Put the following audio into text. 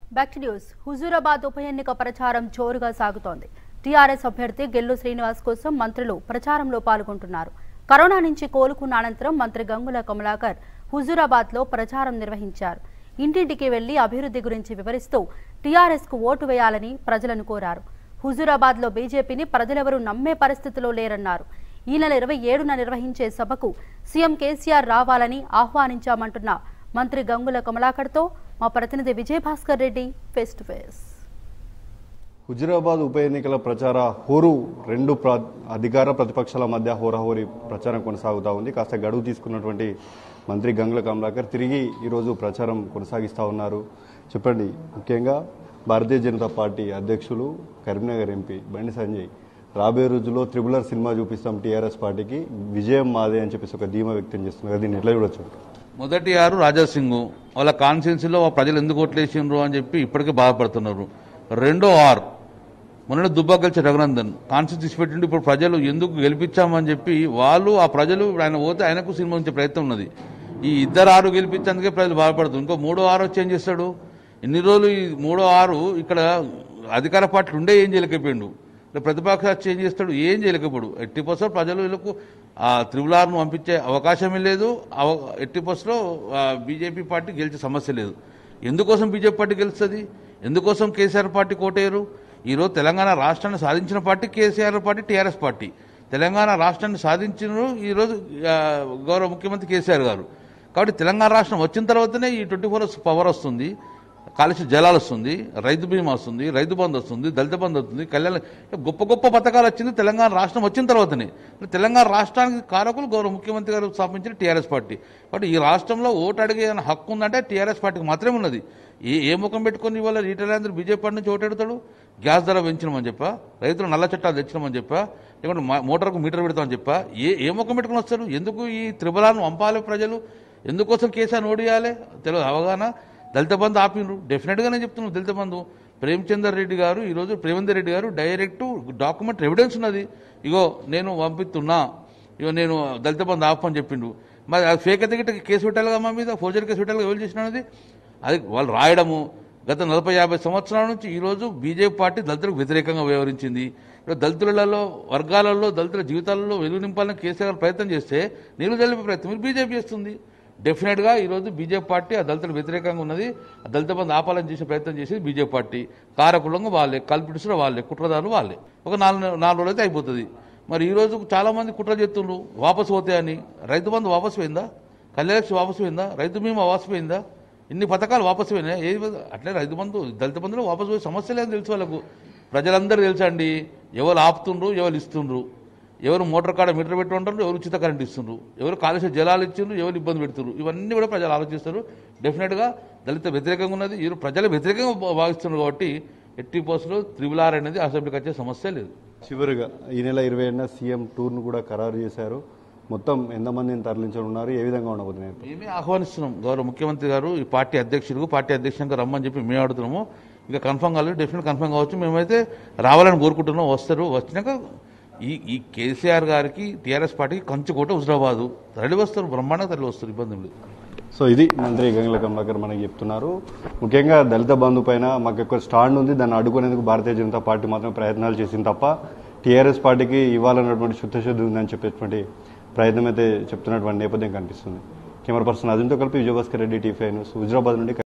back to news Huzurabad ఉప ఎన్నిక ప్రచారం జోరుగా సాగుతోంది టీఆర్ఎస్ అభ్యర్థి గెల్లు శ్రీనివాస్ కోసం మంత్రులు ప్రచారంలో పాల్గొంటున్నారు కరోనా నుంచి కోలుకున్న అనంతరం మంత్రి గంగుల కమలాకర్ హుజూరాబాద్ లో ప్రచారం నిర్వహించారు ఇంటింటికి వెళ్లి అభివృద్ధి గురించి వివరిస్తూ టీఆర్ఎస్ కు ఓటు వేయాలని ప్రజలను కోరారు హుజూరాబాద్ లో బీజేపీని ప్రజలెవరూ నమ్మే పరిస్థితిలో లేరన్నారు ఈ నెల ఇరవై ఏడున నిర్వహించే సభకు సీఎం కేసీఆర్ రావాలని ఆహ్వానించామంటున్న మంత్రి గంగుల కమలాకర్తో మా ప్రతినిధి Vijayabhaskar Reddy face to face Huzurabad ఉప ఎన్నికల ప్రచార హోరు రెండు ప్ర అధికార ప్రతిపక్షాల మధ్య హోరాహోరీ ప్రచారం కొనసాగుతూ ఉంది కాస్త గడువు తీసుకున్నటువంటి మంత్రి గంగుల కమలాకర్ తిరిగి ఈరోజు ప్రచారం కొనసాగిస్తూ ఉన్నారు చెప్పండి ముఖ్యంగా భారతీయ జనతా పార్టీ అధ్యక్షులు కరీంనగర్ ఎంపీ బండి సంజయ్ రాబోయే రోజుల్లో త్రిబులర్ సినిమా చూపిస్తాం టీఆర్ఎస్ పార్టీకి విజయం మాదే అని చెప్పేసి ఒక ధీమా వ్యక్తం చేస్తున్నారు దీన్ని ఎట్లా చూడొచ్చు మొదటి ఆరు రాజాసింగ్ వాళ్ళ కాన్స్టిట్యున్సీలో ప్రజలు ఎందుకు ఓట్లేసిండ్రు అని చెప్పి ఇప్పటికే బాధపడుతున్నారు రెండో ఆర్ మొన్న దుబ్బాక గెలిచే రఘునందన్ కాన్స్టిట్యూన్సీ పెట్టిండి ఇప్పుడు ప్రజలు ఎందుకు గెలిపించామని చెప్పి వాళ్ళు ఆ ప్రజలు ఆయన పోతే ఆయనకు సినిమా ఉంచే ప్రయత్నం ఉన్నది ఈ ఇద్దరు ఆరు గెలిపించేందుకే ప్రజలు బాధపడుతుంది ఇంకో మూడో ఆరు వచ్చి ఏం చేస్తాడు ఇన్ని రోజులు ఈ మూడో ఆరు ఇక్కడ అధికార పార్టీలు ఉండే ఏం చేయలేకపోయిండు ఇక్కడ ప్రతిపక్ష వచ్చి ఏం చేస్తాడు ఏం చేయలేకపోడు ఎట్టి పర్సెంట్ ప్రజలు వీళ్ళకు ఆ త్రిపులార్ను పంపించే అవకాశమే లేదు అవ- ఎట్టి పర్సెంట్లో బీజేపీ పార్టీ గెలిచే సమస్య లేదు ఎందుకోసం బీజేపీ పార్టీ గెలుస్తుంది ఎందుకోసం కేసీఆర్ పార్టీ కోటేరు ఈరోజు తెలంగాణ రాష్ట్రాన్ని సాధించిన party KCR party TRS party Telangana రాష్ట్రాన్ని సాధించిన ఈరోజు ఆ, గౌరవ ముఖ్యమంత్రి కేసీఆర్ గారు కాబట్టి తెలంగాణ రాష్ట్రం వచ్చిన తర్వాతనే ఈ ట్వంటీ ఫోర్ అవర్స్ పవర్ వస్తుంది కాలుష్య జలాలు వస్తుంది రైతు బీమా వస్తుంది రైతు బంధు వస్తుంది దళిత బంధు వస్తుంది కళ్యాణ గొప్ప గొప్ప పథకాలు వచ్చింది తెలంగాణ రాష్ట్రం వచ్చిన తర్వాతనే తెలంగాణ రాష్ట్రానికి కారకులు గౌరవ ముఖ్యమంత్రి గారు స్థాపించిన టీఆర్ఎస్ పార్టీ కాబట్టి ఈ రాష్ట్రంలో ఓటు అడిగే హక్కు ఉందంటే టీఆర్ఎస్ పార్టీకి మాత్రమే ఉన్నది ఏ ఏ ముఖం పెట్టుకుని ఇవాళ రీటైలర్ బీజేపీ పార్టీ నుంచి ఓటు అడుగుతాడు గ్యాస్ ధర పెంచినామని చెప్పా రైతులు నల్ల చట్టాలు తెచ్చినామని చెప్పా లేకుంటే మా- మోటార్కు మీటర్ పెడతామని చెప్పా ఏ ఏ ముఖం పెట్టుకుని వస్తారు ఎందుకు ఈ త్రిబలాలను పంపాలి ప్రజలు ఎందుకోసం కేసీఆర్ ఓడియాలి తెలియదు అవగాహన దళిత బంధు ఆపిండ్రు డెఫినెట్గా నేను చెప్తున్నాను దళిత బంధు ప్రేమచందర్ రెడ్డి గారు ఈరోజు ప్రేమేందర్ రెడ్డి గారు డైరెక్ట్ డాక్యుమెంట్ ఎవిడెన్స్ ఉన్నది ఇగో నేను పంపిస్తున్నా ఇగో నేను దళిత బంధు ఆపని చెప్పిండు మరి అది ఫేక్ అయితే గిట్ట కేసు పెట్టాలిగా మా మీద ఫోర్జరీ కేసు పెట్టాలిగా ఎవరు చేసినది అది వాళ్ళు రాయడము గత నలభై యాభై సంవత్సరాల నుంచి ఈరోజు బీజేపీ పార్టీ దళితులకు వ్యతిరేకంగా వ్యవహరించింది ఈరోజు దళితులలో వర్గాలలో దళితుల జీవితాలలో వెలుగు నింపాలని కేసీఆర్ ప్రయత్నం చేస్తే నీళ్లు తెలిపే ప్రయత్నం బీజేపీ చేస్తుంది డెఫినెట్గా ఈరోజు బీజేపీ పార్టీ ఆ దళితులకు వ్యతిరేకంగా ఉన్నది ఆ దళిత బంధు ఆపాలని చేసే ప్రయత్నం చేసేది బీజేపీ పార్టీ కారకులంగా వాళ్ళే కల్పిటుసులు వాళ్ళే కుట్రదారులు వాళ్ళే ఒక నాలుగు నాలుగు రోజులు అయితే అయిపోతుంది మరి ఈ రోజు చాలా మంది కుట్ర చేస్తుండ్రు వాపసు పోతాయని రైతు బంధు వాపసు పోయిందా కళ్యాణ్ వాపసు పోయిందా రైతు బీమా వాపసు పోయిందా ఇన్ని పథకాలు వాపసు పోయినాయి ఏది అట్లే రైతు బంధు దళిత బంధులో వాపసు పోయే సమస్య లేదని తెలుసు వాళ్ళకు ప్రజలందరూ తెలుసండి ఎవరు ఆపుతుండ్రు ఎవరు ఇస్తుండ్రు ఎవరు మోటార్ కాడ మీటర్ పెట్టి ఉంటారు ఎవరు ఉచిత కరెంట్ ఇస్తుండ్రు ఎవరు కాలుష్య జలాలు ఇచ్చిండ్రు ఎవరు ఇబ్బంది పెడుతున్నారు ఇవన్నీ కూడా ప్రజలు ఆలోచిస్తారు డెఫినెట్గా దళిత వ్యతిరేకంగా ఉన్నది వీరు ప్రజలు వ్యతిరేకంగా భా- భావిస్తున్నారు కాబట్టి ఎట్టి పోస్టులో త్రిబుల్ ఆర్ అనేది అసెంబ్లీకి వచ్చే సమస్య లేదు చివరిగా ఈ నెల ఇరవై ఏడున సీఎం టూర్ను కూడా ఖరారు చేశారు మొత్తం ఎంతమందిని తరలించనున్నారు ఏ విధంగా ఉండబోతున్నాయి మేమే ఆహ్వానిస్తున్నాం గౌరవ ముఖ్యమంత్రి గారు ఈ పార్టీ అధ్యక్షులకు పార్టీ అధ్యక్షంగా రమ్మని చెప్పి మేము అడుగుతున్నాము ఇక కన్ఫర్మ్ కాలేదు డెఫినెట్ కన్ఫర్మ్ కావచ్చు మేమైతే రావాలని కోరుకుంటున్నాం వస్తారు వచ్చినాక ఈ ఈ కేసీఆర్ గారికి టీఆర్ఎస్ పార్టీకి కంచుకోట హుజరాబాదు తరలి వస్తారు బ్రహ్మాండంగా తరలి వస్తారు ఇబ్బంది లేదు సో ఇది మంత్రి గంగుల కమలాకర్ మనకి చెప్తున్నారు ముఖ్యంగా దళిత బంధు పైన మాకు ఎక్కువ స్టాండ్ ఉంది దాన్ని అడ్డుకునేందుకు భారతీయ జనతా పార్టీ మాత్రం ప్రయత్నాలు చేసింది తప్ప టీఆర్ఎస్ పార్టీకి ఇవ్వాలన్నటువంటి శుద్ధశుద్ధి ఉందని చెప్పేటువంటి ప్రయత్నం అయితే చెప్తున్నటువంటి నేపథ్యం కనిపిస్తుంది కెమెరా పర్సన్ అజంతో కలిపి విజయభాస్కర్ రెడ్డి టీఫై న్యూస్ హుజరాబాద్ నుండి